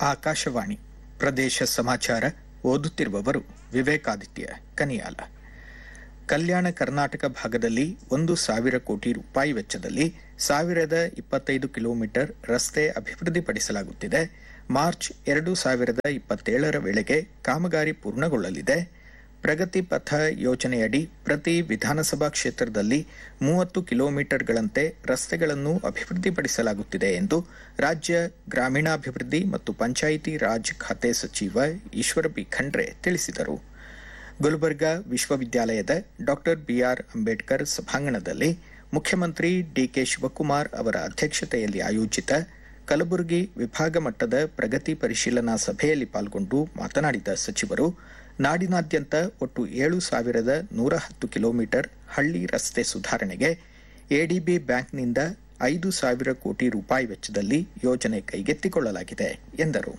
ಆಕಾಶವಾಣಿ ಪ್ರದೇಶ ಸಮಾಚಾರ ಓದುತ್ತಿರುವವರು ವಿವೇಕಾದಿತ್ಯ ಕನಿಯಾಲ ಕಲ್ಯಾಣ ಕರ್ನಾಟಕ ಭಾಗದಲ್ಲಿ ಒಂದು ಸಾವಿರ ಕೋಟಿ ರೂಪಾಯಿ ವೆಚ್ಚದಲ್ಲಿ ಸಾವಿರದ ಇಪ್ಪತ್ತೈದು ಕಿಲೋಮೀಟರ್ ರಸ್ತೆ ಅಭಿವೃದ್ಧಿಪಡಿಸಲಾಗುತ್ತಿದೆ ಮಾರ್ಚ್ ಎರಡು ಸಾವಿರದ ಇಪ್ಪತ್ತೇಳರ ವೇಳೆಗೆ ಕಾಮಗಾರಿ ಪೂರ್ಣಗೊಳ್ಳಲಿದೆ ಪ್ರಗತಿ ಪಥ ಯೋಜನೆಯಡಿ ಪ್ರತಿ ವಿಧಾನಸಭಾ ಕ್ಷೇತ್ರದಲ್ಲಿ ಮೂವತ್ತು ಕಿಲೋಮೀಟರ್ಗಳಂತೆ ರಸ್ತೆಗಳನ್ನು ಅಭಿವೃದ್ಧಿಪಡಿಸಲಾಗುತ್ತಿದೆ ಎಂದು ರಾಜ್ಯ ಗ್ರಾಮೀಣಾಭಿವೃದ್ಧಿ ಮತ್ತು ಪಂಚಾಯಿತಿ ರಾಜ್ ಖಾತೆ ಸಚಿವ ಈಶ್ವರ ಬಿ ಖಂಡ್ರೆ ತಿಳಿಸಿದರು ಗುಲ್ಬರ್ಗಾ ವಿಶ್ವವಿದ್ಯಾಲಯದ ಡಾಕ್ಟರ್ ಬಿಆರ್ ಅಂಬೇಡ್ಕರ್ ಸಭಾಂಗಣದಲ್ಲಿ ಮುಖ್ಯಮಂತ್ರಿ ಡಿಕೆ ಶಿವಕುಮಾರ್ ಅವರ ಅಧ್ಯಕ್ಷತೆಯಲ್ಲಿ ಆಯೋಜಿತ ಕಲಬುರಗಿ ವಿಭಾಗ ಮಟ್ಟದ ಪ್ರಗತಿ ಪರಿಶೀಲನಾ ಸಭೆಯಲ್ಲಿ ಪಾಲ್ಗೊಂಡು ಮಾತನಾಡಿದ ಸಚಿವರು ನಾಡಿನಾದ್ಯಂತ ಒಟ್ಟು ಏಳು ಸಾವಿರದ ನೂರ ಹತ್ತು ಕಿಲೋಮೀಟರ್ ಹಳ್ಳಿ ರಸ್ತೆ ಸುಧಾರಣೆಗೆ ಎಡಿಬಿ ಬ್ಯಾಂಕ್ನಿಂದ ಐದು ಸಾವಿರ ಕೋಟಿ ರೂಪಾಯಿ ವೆಚ್ಚದಲ್ಲಿ ಯೋಜನೆ ಕೈಗೆತ್ತಿಕೊಳ್ಳಲಾಗಿದೆ ಎಂದರು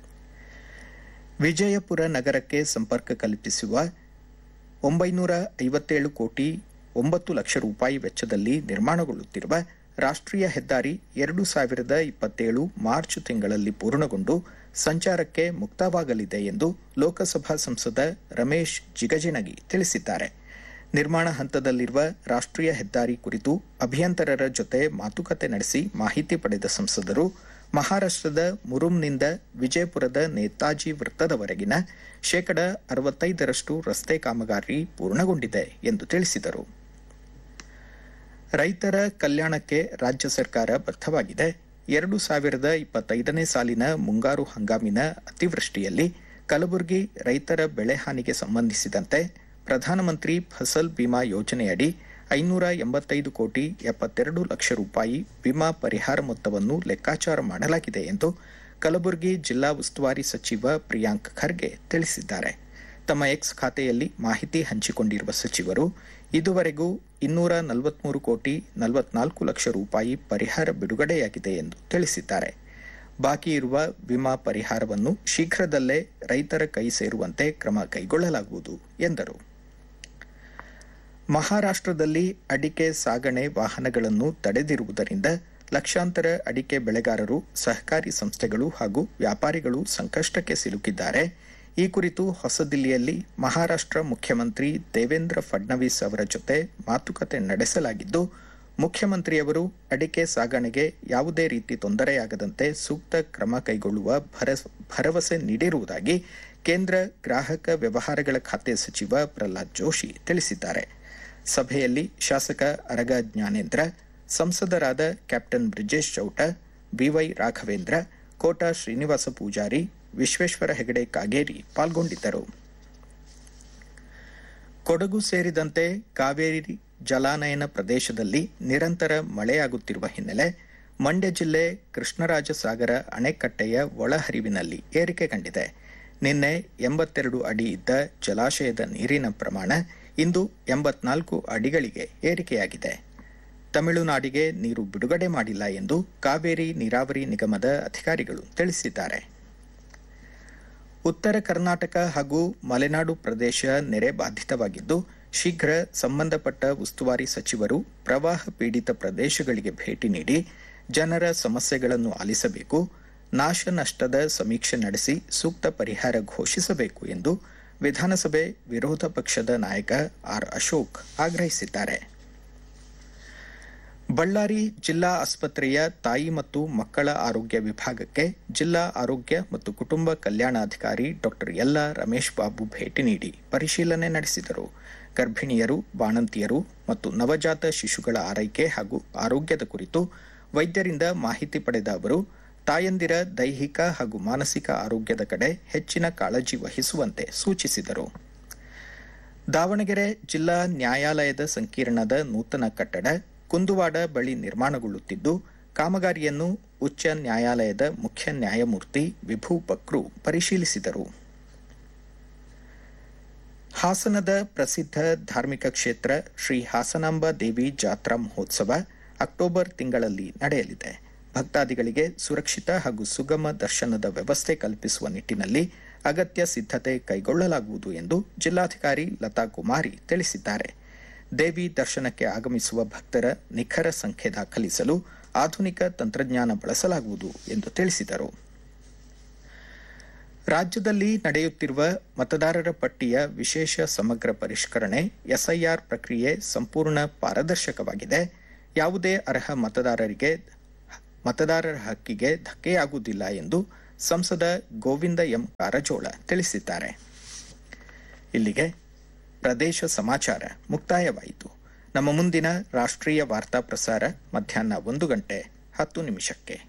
ವಿಜಯಪುರ ನಗರಕ್ಕೆ ಸಂಪರ್ಕ ಕಲ್ಪಿಸುವ ಒಂಬೈನೂರ ಐವತ್ತೇಳು ಕೋಟಿ ಒಂಬತ್ತು ಲಕ್ಷ ರೂಪಾಯಿ ವೆಚ್ಚದಲ್ಲಿ ನಿರ್ಮಾಣಗೊಳ್ಳುತ್ತಿರುವ ರಾಷ್ಟ್ರೀಯ ಹೆದ್ದಾರಿ ಎರಡು ಸಾವಿರದ ಇಪ್ಪತ್ತೇಳು ಮಾರ್ಚ್ ತಿಂಗಳಲ್ಲಿ ಪೂರ್ಣಗೊಂಡು ಸಂಚಾರಕ್ಕೆ ಮುಕ್ತವಾಗಲಿದೆ ಎಂದು ಲೋಕಸಭಾ ಸಂಸದ ರಮೇಶ್ ಜಿಗಜಿಣಗಿ ತಿಳಿಸಿದ್ದಾರೆ ನಿರ್ಮಾಣ ಹಂತದಲ್ಲಿರುವ ರಾಷ್ಟ್ರೀಯ ಹೆದ್ದಾರಿ ಕುರಿತು ಅಭಿಯಂತರರ ಜೊತೆ ಮಾತುಕತೆ ನಡೆಸಿ ಮಾಹಿತಿ ಪಡೆದ ಸಂಸದರು ಮಹಾರಾಷ್ಟದ ಮುರುಮ್ನಿಂದ ವಿಜಯಪುರದ ನೇತಾಜಿ ವೃತ್ತದವರೆಗಿನ ಶೇಕಡ ಅರವತ್ತೈದರಷ್ಟು ರಸ್ತೆ ಕಾಮಗಾರಿ ಪೂರ್ಣಗೊಂಡಿದೆ ಎಂದು ತಿಳಿಸಿದರು ರೈತರ ಕಲ್ಯಾಣಕ್ಕೆ ರಾಜ್ಯ ಸರ್ಕಾರ ಬದ್ಧವಾಗಿದೆ ಎರಡು ಸಾವಿರದ ಇಪ್ಪತ್ತೈದನೇ ಸಾಲಿನ ಮುಂಗಾರು ಹಂಗಾಮಿನ ಅತಿವೃಷ್ಟಿಯಲ್ಲಿ ಕಲಬುರಗಿ ರೈತರ ಬೆಳೆ ಹಾನಿಗೆ ಸಂಬಂಧಿಸಿದಂತೆ ಪ್ರಧಾನಮಂತ್ರಿ ಫಸಲ್ ಬಿಮಾ ಯೋಜನೆಯಡಿ ಐನೂರ ಎಂಬತ್ತೈದು ಕೋಟಿ ಎಪ್ಪತ್ತೆರಡು ಲಕ್ಷ ರೂಪಾಯಿ ವಿಮಾ ಪರಿಹಾರ ಮೊತ್ತವನ್ನು ಲೆಕ್ಕಾಚಾರ ಮಾಡಲಾಗಿದೆ ಎಂದು ಕಲಬುರಗಿ ಜಿಲ್ಲಾ ಉಸ್ತುವಾರಿ ಸಚಿವ ಪ್ರಿಯಾಂಕ್ ಖರ್ಗೆ ತಿಳಿಸಿದ್ದಾರೆ ತಮ್ಮ ಎಕ್ಸ್ ಖಾತೆಯಲ್ಲಿ ಮಾಹಿತಿ ಹಂಚಿಕೊಂಡಿರುವ ಸಚಿವರು ಇದುವರೆಗೂ ಇನ್ನೂರ ನಲವತ್ಮೂರು ಕೋಟಿ ನಲವತ್ನಾಲ್ಕು ಲಕ್ಷ ರೂಪಾಯಿ ಪರಿಹಾರ ಬಿಡುಗಡೆಯಾಗಿದೆ ಎಂದು ತಿಳಿಸಿದ್ದಾರೆ ಬಾಕಿ ಇರುವ ವಿಮಾ ಪರಿಹಾರವನ್ನು ಶೀಘ್ರದಲ್ಲೇ ರೈತರ ಕೈ ಸೇರುವಂತೆ ಕ್ರಮ ಕೈಗೊಳ್ಳಲಾಗುವುದು ಎಂದರು ಮಹಾರಾಷ್ಟದಲ್ಲಿ ಅಡಿಕೆ ಸಾಗಣೆ ವಾಹನಗಳನ್ನು ತಡೆದಿರುವುದರಿಂದ ಲಕ್ಷಾಂತರ ಅಡಿಕೆ ಬೆಳೆಗಾರರು ಸಹಕಾರಿ ಸಂಸ್ಥೆಗಳು ಹಾಗೂ ವ್ಯಾಪಾರಿಗಳು ಸಂಕಷ್ಟಕ್ಕೆ ಸಿಲುಕಿದ್ದಾರೆ ಈ ಕುರಿತು ಹೊಸದಿಲ್ಲಿಯಲ್ಲಿ ಮಹಾರಾಷ್ಟ್ರ ಮುಖ್ಯಮಂತ್ರಿ ದೇವೇಂದ್ರ ಫಡ್ನವೀಸ್ ಅವರ ಜೊತೆ ಮಾತುಕತೆ ನಡೆಸಲಾಗಿದ್ದು ಮುಖ್ಯಮಂತ್ರಿಯವರು ಅಡಿಕೆ ಸಾಗಣೆಗೆ ಯಾವುದೇ ರೀತಿ ತೊಂದರೆಯಾಗದಂತೆ ಸೂಕ್ತ ಕ್ರಮ ಕೈಗೊಳ್ಳುವ ಭರವಸೆ ನೀಡಿರುವುದಾಗಿ ಕೇಂದ್ರ ಗ್ರಾಹಕ ವ್ಯವಹಾರಗಳ ಖಾತೆ ಸಚಿವ ಪ್ರಹ್ಲಾದ್ ಜೋಶಿ ತಿಳಿಸಿದ್ದಾರೆ ಸಭೆಯಲ್ಲಿ ಶಾಸಕ ಅರಗ ಜ್ಞಾನೇಂದ್ರ ಸಂಸದರಾದ ಕ್ಯಾಪ್ಟನ್ ಬ್ರಿಜೇಶ್ ಚೌಟ ಬಿವೈ ರಾಘವೇಂದ್ರ ಕೋಟಾ ಶ್ರೀನಿವಾಸ ಪೂಜಾರಿ ವಿಶ್ವೇಶ್ವರ ಹೆಗಡೆ ಕಾಗೇರಿ ಪಾಲ್ಗೊಂಡಿದ್ದರು ಕೊಡಗು ಸೇರಿದಂತೆ ಕಾವೇರಿ ಜಲಾನಯನ ಪ್ರದೇಶದಲ್ಲಿ ನಿರಂತರ ಮಳೆಯಾಗುತ್ತಿರುವ ಹಿನ್ನೆಲೆ ಮಂಡ್ಯ ಜಿಲ್ಲೆ ಕೃಷ್ಣರಾಜ ಸಾಗರ ಅಣೆಕಟ್ಟೆಯ ಒಳಹರಿವಿನಲ್ಲಿ ಏರಿಕೆ ಕಂಡಿದೆ ನಿನ್ನೆ ಎಂಬತ್ತೆರಡು ಅಡಿ ಇದ್ದ ಜಲಾಶಯದ ನೀರಿನ ಪ್ರಮಾಣ ಇಂದು ಎಂಬತ್ನಾಲ್ಕು ಅಡಿಗಳಿಗೆ ಏರಿಕೆಯಾಗಿದೆ ತಮಿಳುನಾಡಿಗೆ ನೀರು ಬಿಡುಗಡೆ ಮಾಡಿಲ್ಲ ಎಂದು ಕಾವೇರಿ ನೀರಾವರಿ ನಿಗಮದ ಅಧಿಕಾರಿಗಳು ತಿಳಿಸಿದ್ದಾರೆ ಉತ್ತರ ಕರ್ನಾಟಕ ಹಾಗೂ ಮಲೆನಾಡು ಪ್ರದೇಶ ನೆರೆ ಬಾಧಿತವಾಗಿದ್ದು ಶೀಘ್ರ ಸಂಬಂಧಪಟ್ಟ ಉಸ್ತುವಾರಿ ಸಚಿವರು ಪ್ರವಾಹ ಪೀಡಿತ ಪ್ರದೇಶಗಳಿಗೆ ಭೇಟಿ ನೀಡಿ ಜನರ ಸಮಸ್ಯೆಗಳನ್ನು ಆಲಿಸಬೇಕು ನಾಶ ನಷ್ಟದ ಸಮೀಕ್ಷೆ ನಡೆಸಿ ಸೂಕ್ತ ಪರಿಹಾರ ಘೋಷಿಸಬೇಕು ಎಂದು ವಿಧಾನಸಭೆ ವಿರೋಧ ಪಕ್ಷದ ನಾಯಕ ಆರ್ ಅಶೋಕ್ ಆಗ್ರಹಿಸಿದ್ದಾರೆ ಬಳ್ಳಾರಿ ಜಿಲ್ಲಾ ಆಸ್ಪತ್ರೆಯ ತಾಯಿ ಮತ್ತು ಮಕ್ಕಳ ಆರೋಗ್ಯ ವಿಭಾಗಕ್ಕೆ ಜಿಲ್ಲಾ ಆರೋಗ್ಯ ಮತ್ತು ಕುಟುಂಬ ಕಲ್ಯಾಣಾಧಿಕಾರಿ ಡಾಕ್ಟರ್ ಯಲ್ಲಾ ರಮೇಶ್ ಬಾಬು ಭೇಟಿ ನೀಡಿ ಪರಿಶೀಲನೆ ನಡೆಸಿದರು ಗರ್ಭಿಣಿಯರು ಬಾಣಂತಿಯರು ಮತ್ತು ನವಜಾತ ಶಿಶುಗಳ ಆರೈಕೆ ಹಾಗೂ ಆರೋಗ್ಯದ ಕುರಿತು ವೈದ್ಯರಿಂದ ಮಾಹಿತಿ ಪಡೆದ ಅವರು ತಾಯಂದಿರ ದೈಹಿಕ ಹಾಗೂ ಮಾನಸಿಕ ಆರೋಗ್ಯದ ಕಡೆ ಹೆಚ್ಚಿನ ಕಾಳಜಿ ವಹಿಸುವಂತೆ ಸೂಚಿಸಿದರು ದಾವಣಗೆರೆ ಜಿಲ್ಲಾ ನ್ಯಾಯಾಲಯದ ಸಂಕೀರ್ಣದ ನೂತನ ಕಟ್ಟಡ ಕುಂದುವಾಡ ಬಳಿ ನಿರ್ಮಾಣಗೊಳ್ಳುತ್ತಿದ್ದು ಕಾಮಗಾರಿಯನ್ನು ಉಚ್ಚ ನ್ಯಾಯಾಲಯದ ಮುಖ್ಯ ನ್ಯಾಯಮೂರ್ತಿ ವಿಭು ಬಕ್ರು ಪರಿಶೀಲಿಸಿದರು ಹಾಸನದ ಪ್ರಸಿದ್ಧ ಧಾರ್ಮಿಕ ಕ್ಷೇತ್ರ ಶ್ರೀ ಹಾಸನಾಂಬ ದೇವಿ ಜಾತ್ರಾ ಮಹೋತ್ಸವ ಅಕ್ಟೋಬರ್ ತಿಂಗಳಲ್ಲಿ ನಡೆಯಲಿದೆ ಭಕ್ತಾದಿಗಳಿಗೆ ಸುರಕ್ಷಿತ ಹಾಗೂ ಸುಗಮ ದರ್ಶನದ ವ್ಯವಸ್ಥೆ ಕಲ್ಪಿಸುವ ನಿಟ್ಟಿನಲ್ಲಿ ಅಗತ್ಯ ಸಿದ್ಧತೆ ಕೈಗೊಳ್ಳಲಾಗುವುದು ಎಂದು ಜಿಲ್ಲಾಧಿಕಾರಿ ಲತಾ ಕುಮಾರಿ ತಿಳಿಸಿದ್ದಾರೆ ದೇವಿ ದರ್ಶನಕ್ಕೆ ಆಗಮಿಸುವ ಭಕ್ತರ ನಿಖರ ಸಂಖ್ಯೆ ದಾಖಲಿಸಲು ಆಧುನಿಕ ತಂತ್ರಜ್ಞಾನ ಬಳಸಲಾಗುವುದು ಎಂದು ತಿಳಿಸಿದರು ರಾಜ್ಯದಲ್ಲಿ ನಡೆಯುತ್ತಿರುವ ಮತದಾರರ ಪಟ್ಟಿಯ ವಿಶೇಷ ಸಮಗ್ರ ಪರಿಷ್ಕರಣೆ ಎಸ್ಐಆರ್ ಪ್ರಕ್ರಿಯೆ ಸಂಪೂರ್ಣ ಪಾರದರ್ಶಕವಾಗಿದೆ ಯಾವುದೇ ಅರ್ಹ ಮತದಾರರಿಗೆ ಮತದಾರರ ಹಕ್ಕಿಗೆ ಧಕ್ಕೆಯಾಗುವುದಿಲ್ಲ ಎಂದು ಸಂಸದ ಗೋವಿಂದ ಎಂ ಕಾರಜೋಳ ತಿಳಿಸಿದ್ದಾರೆ ಇಲ್ಲಿಗೆ ಪ್ರದೇಶ ಸಮಾಚಾರ ಮುಕ್ತಾಯವಾಯಿತು ನಮ್ಮ ಮುಂದಿನ ರಾಷ್ಟ್ರೀಯ ವಾರ್ತಾ ಪ್ರಸಾರ ಮಧ್ಯಾಹ್ನ ಒಂದು ಗಂಟೆ ಹತ್ತು ನಿಮಿಷಕ್ಕೆ